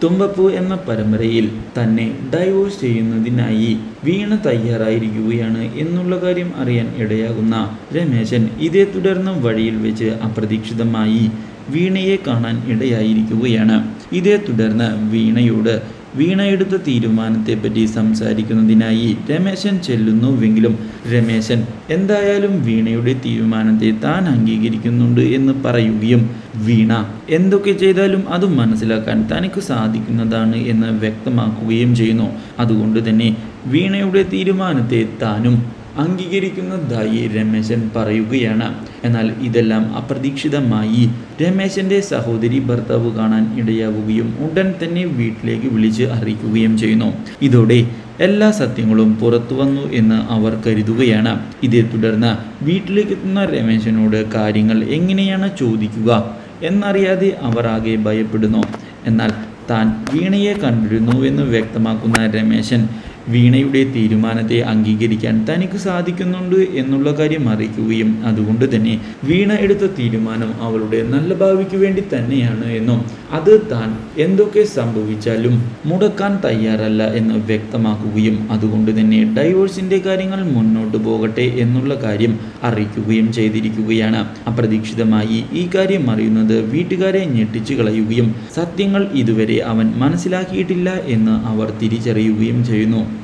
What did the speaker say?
തുമ്പപ്പൂ എന്ന പരമ്പരയിൽ തന്നെ ഡൈവോഴ്സ് ചെയ്യുന്നതിനായി വീണ തയ്യാറായിരിക്കുകയാണ് എന്നുള്ള കാര്യം അറിയാൻ ഇടയാകുന്ന രമേശൻ ഇതേ തുടർന്ന് വഴിയിൽ വെച്ച് അപ്രതീക്ഷിതമായി വീണയെ കാണാൻ ഇടയായിരിക്കുകയാണ് ഇതേ തുടർന്ന് വീണയോട് വീണ എടുത്ത തീരുമാനത്തെപ്പറ്റി സംസാരിക്കുന്നതിനായി രമേശൻ ചെല്ലുന്നുവെങ്കിലും രമേശൻ എന്തായാലും വീണയുടെ തീരുമാനത്തെ താൻ അംഗീകരിക്കുന്നുണ്ട് എന്ന് പറയുകയും വീണ എന്തൊക്കെ ചെയ്താലും അത് മനസ്സിലാക്കാൻ തനിക്ക് സാധിക്കുന്നതാണ് എന്ന് വ്യക്തമാക്കുകയും ചെയ്യുന്നു അതുകൊണ്ട് തന്നെ വീണയുടെ തീരുമാനത്തെ താനും അംഗീകരിക്കുന്നതായി രമേശൻ പറയുകയാണ് എന്നാൽ ഇതെല്ലാം അപ്രതീക്ഷിതമായി രമേശന്റെ സഹോദരി ഭർത്താവ് കാണാൻ ഇടയാവുകയും ഉടൻ തന്നെ വീട്ടിലേക്ക് വിളിച്ച് അറിയിക്കുകയും ചെയ്യുന്നു ഇതോടെ എല്ലാ സത്യങ്ങളും പുറത്തു വന്നു എന്ന് അവർ കരുതുകയാണ് ഇതേ തുടർന്ന് വീട്ടിലേക്ക് എത്തുന്ന രമേശനോട് കാര്യങ്ങൾ എങ്ങനെയാണ് ചോദിക്കുക എന്നറിയാതെ അവർ ആകെ ഭയപ്പെടുന്നു എന്നാൽ താൻ വീണയെ കണ്ടിരുന്നു എന്ന് വ്യക്തമാക്കുന്ന രമേശൻ വീണയുടെ തീരുമാനത്തെ അംഗീകരിക്കാൻ തനിക്ക് സാധിക്കുന്നുണ്ട് എന്നുള്ള കാര്യം അറിയിക്കുകയും അതുകൊണ്ട് തന്നെ വീണ എടുത്ത തീരുമാനം അവളുടെ നല്ല ഭാവിക്ക് വേണ്ടി തന്നെയാണ് എന്നും അത് താൻ എന്തൊക്കെ സംഭവിച്ചാലും മുടക്കാൻ തയ്യാറല്ല എന്ന് വ്യക്തമാക്കുകയും അതുകൊണ്ട് തന്നെ ഡൈവോഴ്സിന്റെ കാര്യങ്ങൾ മുന്നോട്ട് പോകട്ടെ എന്നുള്ള കാര്യം അറിയിക്കുകയും ചെയ്തിരിക്കുകയാണ് അപ്രതീക്ഷിതമായി ഈ കാര്യം അറിയുന്നത് വീട്ടുകാരെ ഞെട്ടിച്ചു കളയുകയും സത്യങ്ങൾ ഇതുവരെ അവൻ മനസ്സിലാക്കിയിട്ടില്ല എന്ന് അവർ തിരിച്ചറിയുകയും ചെയ്യുന്നു